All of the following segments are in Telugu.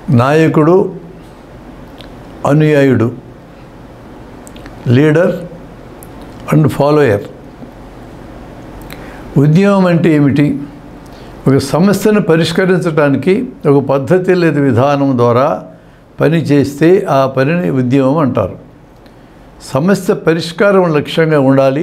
నాయకుడు అనుయాయుడు లీడర్ అండ్ ఫాలోయర్ ఉద్యమం అంటే ఏమిటి ఒక సమస్యను పరిష్కరించడానికి ఒక పద్ధతి లేదా విధానం ద్వారా పని చేస్తే ఆ పనిని ఉద్యమం అంటారు సమస్య పరిష్కారం లక్ష్యంగా ఉండాలి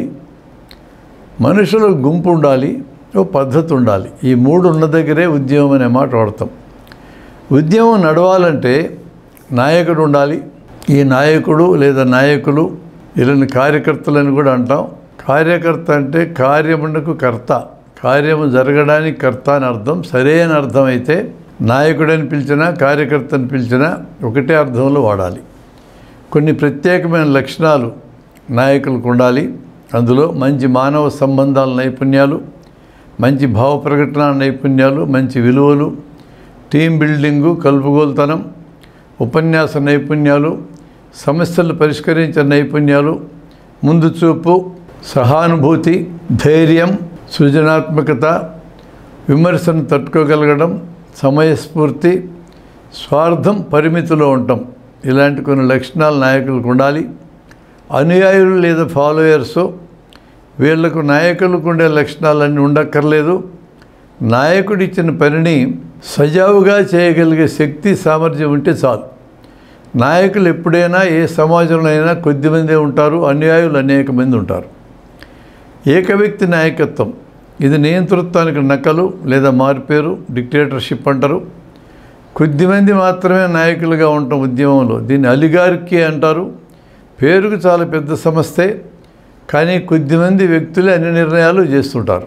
మనుషుల గుంపు ఉండాలి ఓ పద్ధతి ఉండాలి ఈ మూడు ఉన్న దగ్గరే ఉద్యమం అనే మాట వాడతాం ఉద్యమం నడవాలంటే నాయకుడు ఉండాలి ఈ నాయకుడు లేదా నాయకులు వీళ్ళని కార్యకర్తలని కూడా అంటాం కార్యకర్త అంటే కార్యమునకు కర్త కార్యము జరగడానికి కర్త అని అర్థం సరైన అర్థం అయితే నాయకుడని పిలిచినా కార్యకర్తని పిలిచినా ఒకటే అర్థంలో వాడాలి కొన్ని ప్రత్యేకమైన లక్షణాలు నాయకులకు ఉండాలి అందులో మంచి మానవ సంబంధాల నైపుణ్యాలు మంచి భావ ప్రకటన నైపుణ్యాలు మంచి విలువలు టీం బిల్డింగు కలుపుగోలుతనం ఉపన్యాస నైపుణ్యాలు సమస్యలు పరిష్కరించే నైపుణ్యాలు ముందు చూపు సహానుభూతి ధైర్యం సృజనాత్మకత విమర్శను తట్టుకోగలగడం సమయస్ఫూర్తి స్వార్థం పరిమితిలో ఉండటం ఇలాంటి కొన్ని లక్షణాలు నాయకులకు ఉండాలి అనుయాయులు లేదా ఫాలోయర్స్ వీళ్లకు నాయకులకు ఉండే లక్షణాలన్నీ ఉండక్కర్లేదు నాయకుడు ఇచ్చిన పనిని సజావుగా చేయగలిగే శక్తి సామర్థ్యం ఉంటే చాలు నాయకులు ఎప్పుడైనా ఏ సమాజంలో అయినా కొద్దిమందే ఉంటారు అనుయాయులు అనేక మంది ఉంటారు ఏక వ్యక్తి నాయకత్వం ఇది నియంతృత్వానికి నకలు లేదా మారుపేరు డిక్టేటర్షిప్ అంటారు కొద్దిమంది మాత్రమే నాయకులుగా ఉండటం ఉద్యమంలో దీన్ని అలిగార్కి అంటారు పేరుకు చాలా పెద్ద సమస్యే కానీ కొద్దిమంది వ్యక్తులే అన్ని నిర్ణయాలు చేస్తుంటారు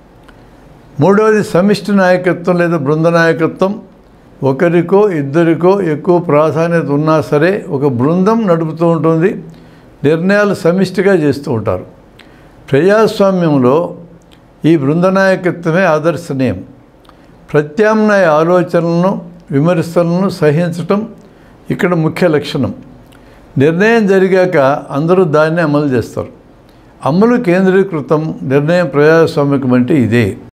మూడవది సమిష్టి నాయకత్వం లేదా బృంద నాయకత్వం ఒకరికో ఇద్దరికో ఎక్కువ ప్రాధాన్యత ఉన్నా సరే ఒక బృందం నడుపుతూ ఉంటుంది నిర్ణయాలు సమిష్టిగా చేస్తూ ఉంటారు ప్రజాస్వామ్యంలో ఈ బృంద నాయకత్వమే ఆదర్శనీయం ప్రత్యామ్నాయ ఆలోచనలను విమర్శలను సహించటం ఇక్కడ ముఖ్య లక్షణం నిర్ణయం జరిగాక అందరూ దాన్ని అమలు చేస్తారు అమలు కేంద్రీకృతం నిర్ణయం ప్రజాస్వామికం అంటే ఇదే